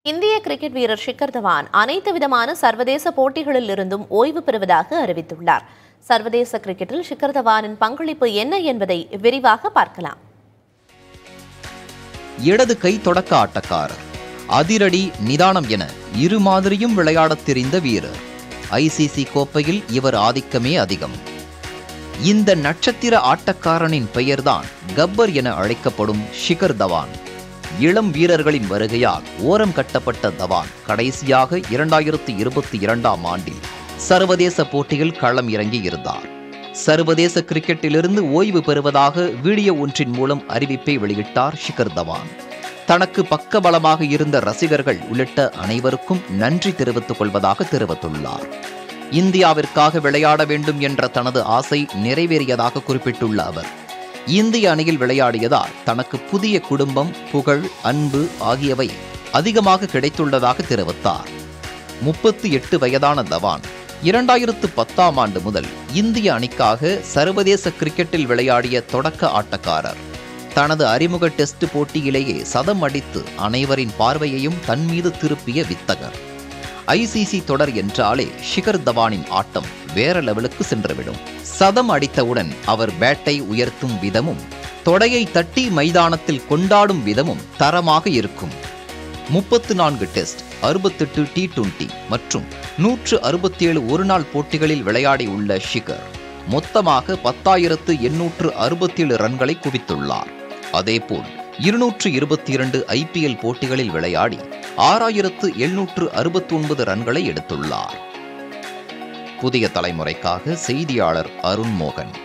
இந்திய கிரிக்கெட் வீரர் ஷிகர் தவான் அனைத்து விதமான சர்வதேச போட்டிகளில் இருந்தும் ஓய்வு பெறுவதாக அறிவித்துள்ளார் சர்வதேச கிரிக்கெட்டில் ஷிகர் தவானின் பங்களிப்பு என்ன என்பதை விரிவாக பார்க்கலாம் இடது கை தொடக்க ஆட்டக்காரர் அதிரடி நிதானம் என இரு மாதிரியும் விளையாடத் தெரிந்த வீரர் ஐசிசி கோப்பையில் இவர் ஆதிக்கமே அதிகம் இந்த நட்சத்திர ஆட்டக்காரனின் பெயர்தான் கப்பர் என அழைக்கப்படும் ஷிகர் தவான் இளம் வீரர்களின் வருகையால் ஓரம் கட்டப்பட்ட தவான் கடைசியாக இரண்டாயிரத்து இருபத்தி இரண்டாம் ஆண்டில் சர்வதேச போட்டியில் களம் இறங்கி இருந்தார் சர்வதேச கிரிக்கெட்டிலிருந்து ஓய்வு பெறுவதாக வீடியோ ஒன்றின் மூலம் அறிவிப்பை வெளியிட்டார் ஷிகர் தவான் தனக்கு பக்கபலமாக இருந்த ரசிகர்கள் உள்ளிட்ட அனைவருக்கும் நன்றி தெரிவித்துக் கொள்வதாக தெரிவித்துள்ளார் இந்தியாவிற்காக விளையாட வேண்டும் என்ற தனது ஆசை நிறைவேறியதாக குறிப்பிட்டுள்ள அவர் இந்திய அணியில் விளையாடியதால் தனக்கு புதிய குடும்பம் புகழ் அன்பு ஆகியவை அதிகமாக கிடைத்துள்ளதாக தெரிவித்தார் முப்பத்தி எட்டு வயதான தவான் இரண்டாயிரத்து பத்தாம் ஆண்டு முதல் இந்திய அணிக்காக சர்வதேச கிரிக்கெட்டில் விளையாடிய தொடக்க ஆட்டக்காரர் தனது அறிமுக டெஸ்ட் போட்டியிலேயே சதம் அடித்து அனைவரின் பார்வையையும் தன் மீது திருப்பிய வித்தகர் ஐசிசி தொடர் என்றாலே ஷிகர் தவானின் ஆட்டம் வேற லெவலுக்கு சென்றுவிடும் சதம் அடித்தவுடன் அவர் பேட்டை உயர்த்தும் விதமும் தொடையை தட்டி மைதானத்தில் கொண்டாடும் விதமும் தரமாக இருக்கும் முப்பத்து நான்கு டெஸ்ட் அறுபத்தெட்டு டி டுவெண்டி மற்றும் நூற்று அறுபத்தேழு ஒருநாள் போட்டிகளில் விளையாடியுள்ள ஷிகர் மொத்தமாக பத்தாயிரத்து எண்ணூற்று அறுபத்தேழு ரன்களை குவித்துள்ளார் அதேபோல் இருநூற்று இருபத்தி இரண்டு ஐபிஎல் போட்டிகளில் விளையாடி ஆறாயிரத்து எழுநூற்று அறுபத்தி ஒன்பது ரன்களை எடுத்துள்ளார் புதிய தலைமுறைக்காக செய்தியாளர் அருண் மோகன்